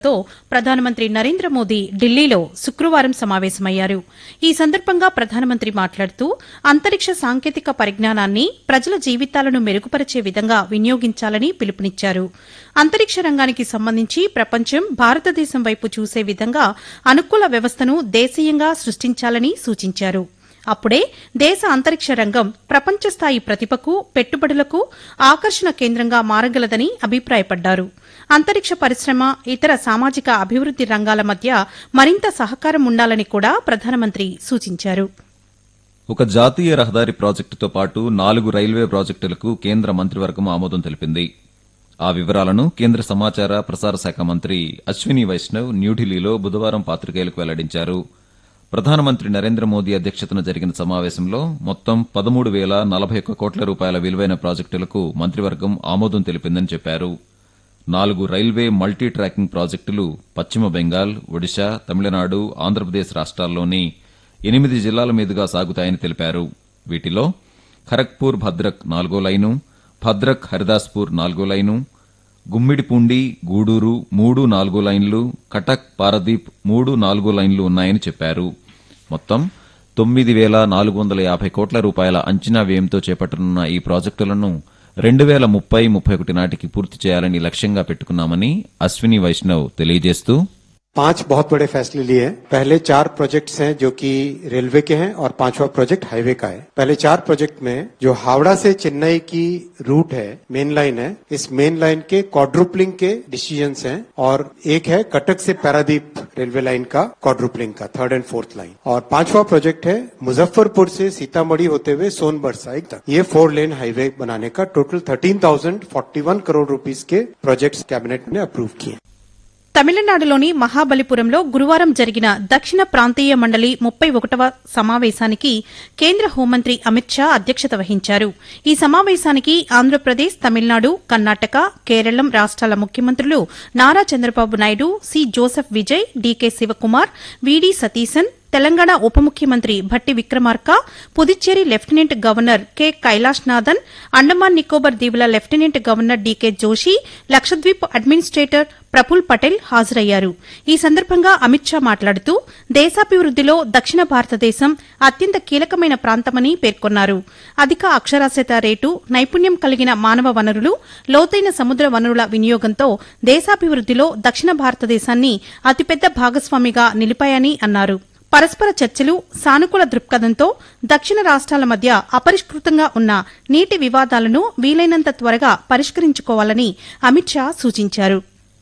తో ప్రధానమంత్రి నరేంద్ర మోదీ ఢిల్లీలో శుక్రవారం సమావేశమయ్యారు ఈ సందర్భంగా ప్రధానమంత్రి మాట్లాడుతూ అంతరిక్ష సాంకేతిక పరిజ్ఞానాన్ని ప్రజల జీవితాలను మెరుగుపరిచే విధంగా వినియోగించాలని పిలుపునిచ్చారు అంతరిక్ష రంగానికి సంబంధించి ప్రపంచం భారతదేశం వైపు చూసే విధంగా అనుకూల వ్యవస్థను దేశీయంగా సృష్టించాలని సూచించారు అప్పుడే దేశ అంతరిక్ష రంగం ప్రపంచ స్థాయి ప్రతిభకు పెట్టుబడులకు ఆకర్షణ కేంద్రంగా మారగలదని అభిప్రాయపడ్డారు అంతరిక్ష పరిశ్రమ ఇతర సామాజిక అభివృద్ది రంగాల మధ్య మరింత సహకారం ఉండాలని కూడా ప్రధానమంత్రి సూచించారు ఒక జాతీయ రహదారి ప్రాజెక్టుతో పాటు నాలుగు రైల్వే ప్రాజెక్టులకు కేంద్ర మంత్రివర్గం ఆమోదం తెలిపింది ఆ వివరాలను కేంద్ర సమాచార ప్రసార శాఖ మంత్రి అశ్విని వైష్ణవ్ న్యూఢిల్లీలో బుధవారం పాత్రికేయులకు వెల్లడించారు ప్రధానమంత్రి నరేంద్ర మోదీ అధ్యక్షతన జరిగిన సమావేశంలో మొత్తం పదమూడు వేల నలభై ఒక్క కోట్ల రూపాయల విలువైన ప్రాజెక్టులకు మంత్రివర్గం ఆమోదం తెలిపిందని చెప్పారు నాలుగు రైల్వే మల్టీ ట్రాకింగ్ ప్రాజెక్టులు పశ్చిమ బెంగాల్ ఒడిశా తమిళనాడు ఆంధ్రప్రదేశ్ రాష్ట్రాల్లోని ఎనిమిది జిల్లాల మీదుగా సాగుతాయని తెలిపారు వీటిలో ఖరగ్పూర్ భద్రక్ నాలుగో లైను భద్రక్ హరిదాస్పూర్ నాలుగో లైను గుమ్మిడిపూండి గూడూరు మూడు నాలుగో లైన్లు కటక్ పారదీప్ మూడు నాలుగో లైన్లు ఉన్నాయని చెప్పారు మొత్తం తొమ్మిది వేల నాలుగు వందల యాభై కోట్ల రూపాయల అంచనా వ్యయంతో చేపట్టనున్న ఈ ప్రాజెక్టులను రెండు వేల ముప్పై ముప్పై ఒకటి నాటికి పూర్తి చేయాలని లక్ష్యంగా పెట్టుకున్నామని అశ్విని వైష్ణవ్ తెలియజేస్తూ पांच बहुत बड़े फैसले लिए हैं पहले चार प्रोजेक्ट्स हैं जो कि रेलवे के हैं और पांचवा प्रोजेक्ट हाईवे का है पहले चार प्रोजेक्ट में जो हावड़ा से चेन्नई की रूट है मेन लाइन है इस मेन लाइन के क्वाड्रुपलिंग के डिसीजंस हैं और एक है कटक से पैरादीप रेलवे लाइन का क्वाड्रुपलिंग का थर्ड एंड फोर्थ लाइन और पांचवा प्रोजेक्ट है मुजफ्फरपुर से सीतामढ़ी होते हुए सोनभर साइड तक ये फोर लेन हाईवे बनाने का total thirteen thousand forty one crore rupees के प्रोजेक्ट्स कैबिनेट ने अप्रूव किए తమిళనాడులోని మహాబలిపురంలో గురువారం జరిగిన దక్షిణ ప్రాంతీయ మండలి ముప్పై ఒకటవ సమావేశానికి కేంద్ర హోంమంత్రి అమిత్ షా అధ్యక్షత వహించారు ఈ సమావేశానికి ఆంధ్రప్రదేశ్ తమిళనాడు కర్ణాటక కేరళం రాష్ట్రాల ముఖ్యమంత్రులు Nara Chandrababu Naidu C Joseph Vijay D K Shivakumar V D Satheesan Telangana ఉప ముఖ్యమంత్రి Bhatti Vikramarka Puducherry lieutenant governor K Kailashnathan Andaman Nicobar దీవుల lieutenant governor D K Joshi Lakshadweep administrator Praful Patel హాజరయ్యారు ఈ సందర్భంగా అమిత్ షా మాట్లాడుతూ దేశాభివృద్దిలో దక్షిణ భారతదేశం అత్యంత కీలకమైన ప్రాంతమని పేర్కొన్నారు అధిక అక్షరాస్యత రేటు నైపుణ్యం కలిగిన మానవ వనరులు లోతైన సముద్ర వనరుల వినియోగంతో దేశాభివృద్దిలో దక్షిణ భారతదేశాన్ని అతిపెద్ద భాగస్వామిగా నిలిపాయని అన్నారు పరస్పర చర్చలు సానుకూల దృక్పథంతో దక్షిణ రాష్ట్రాల మధ్య అపరిష్కృతంగా ఉన్న నీటి వివాదాలను వీలైనంత త్వరగా పరిష్కరించుకోవాలని అమిత్ షా సూచించారు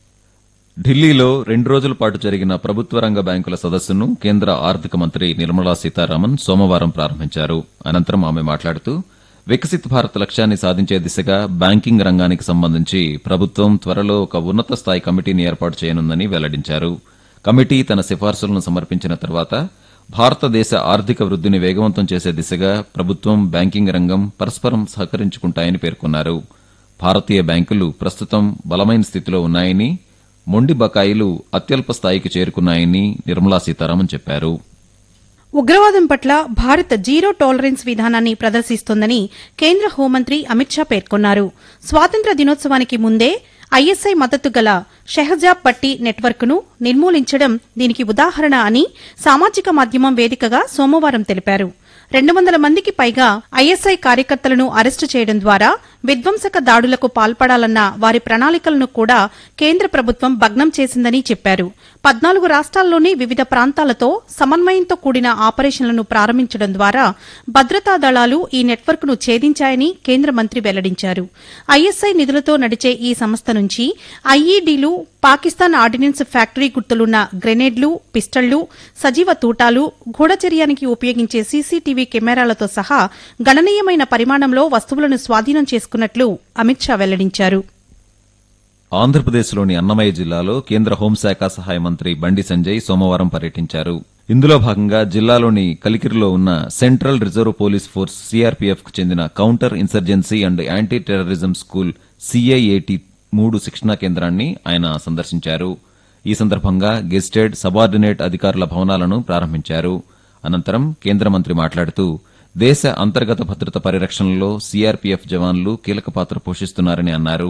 ఢిల్లీలో రెండు రోజుల పాటు జరిగిన ప్రభుత్వ రంగ బ్యాంకుల సదస్సును కేంద్ర ఆర్థిక మంత్రి నిర్మలా సీతారామన్ సోమవారం ప్రారంభించారు అనంతరం ఆమె మాట్లాడుతూ వికసిత్ భారత్ లక్ష్యాన్ని సాధించే దిశగా బ్యాంకింగ్ రంగానికి సంబంధించి ప్రభుత్వం త్వరలో ఒక ఉన్నత స్థాయి కమిటీని ఏర్పాటు చేయనుందని వెల్లడించారు కమిటీ తన సిఫార్సులను సమర్పించిన తర్వాత భారతదేశ ఆర్థిక వృద్దిని వేగవంతం చేసే దిశగా ప్రభుత్వం బ్యాంకింగ్ రంగం పరస్పరం సహకరించుకుంటాయని పేర్కొన్నారు భారతీయ బ్యాంకులు ప్రస్తుతం బలమైన స్థితిలో ఉన్నాయని మొండి బకాయిలు అత్యల్ప స్థాయికి చేరుకున్నాయని నిర్మలా సీతారామన్ చెప్పారు ఉగ్రవాదం పట్ల భారత్ జీరో టాలరెన్స్ విధానాన్ని ప్రదర్శిస్తోందని కేంద్ర హోంమంత్రి అమిత్ షా పేర్కొన్నారు స్వాతంత్ర దినోత్సవానికి ముందే ఐఎస్ఐ మద్దతు గల షెహజాబ్ పట్టి నెట్వర్క్ను నిర్మూలించడం దీనికి ఉదాహరణ అని సామాజిక మాధ్యమం వేదికగా సోమవారం తెలిపారు రెండు వందల మందికి పైగా ఐఎస్ఐ కార్యకర్తలను అరెస్టు చేయడం ద్వారా విధ్వంసక దాడులకు పాల్పడాలన్న వారి ప్రణాళికలను కూడా కేంద్ర ప్రభుత్వం భగ్నం చేసిందని చెప్పారు పద్నాలుగు రాష్ట్రాల్లోని వివిధ ప్రాంతాలతో సమన్వయంతో కూడిన ఆపరేషన్లను ప్రారంభించడం ద్వారా భద్రతా దళాలు ఈ నెట్వర్క్ను ఛేదించాయని కేంద్ర మంత్రి వెల్లడించారు ఐఎస్ఐ నిధులతో నడిచే ఈ సంస్థ నుంచి ఐఈడీలు పాకిస్తాన్ ఆర్డినెన్స్ ఫ్యాక్టరీ గుర్తులున్న గ్రెనేడ్లు పిస్టళ్లు సజీవ తూటాలు గూఢచర్యానికి ఉపయోగించే సీసీటీవీ కెమెరాలతో సహా గణనీయమైన పరిమాణంలో వస్తువులను స్వాధీనం చేసుకున్నట్లు అమిత్ షా వెల్లడించారు ఆంధ్రప్రదేశ్లోని అన్నమయ్య జిల్లాలో కేంద్ర హోంశాఖ సహాయ మంత్రి బండి సంజయ్ సోమవారం పర్యటించారు ఇందులో భాగంగా జిల్లాలోని కలికిరిలో ఉన్న central reserve police force CRPF కు చెందిన counter insurgency and anti terrorism school CIAT మూడు శిక్షణా కేంద్రాన్ని ఆయన సందర్శించారు ఈ సందర్భంగా గెస్టెడ్ సబార్డినేట్ అధికారుల భవనాలను ప్రారంభించారు అనంతరం కేంద్ర మంత్రి మాట్లాడుతూ దేశ అంతర్గత భద్రత పరిరక్షణలో సీఆర్పీఎఫ్ జవాన్లు కీలక పాత్ర పోషిస్తున్నారని అన్నారు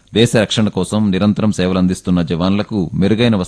దేశ రక్షణ కోసం నిరంతరం సేవలందిస్తున్న జవాన్లకు మెరుగైన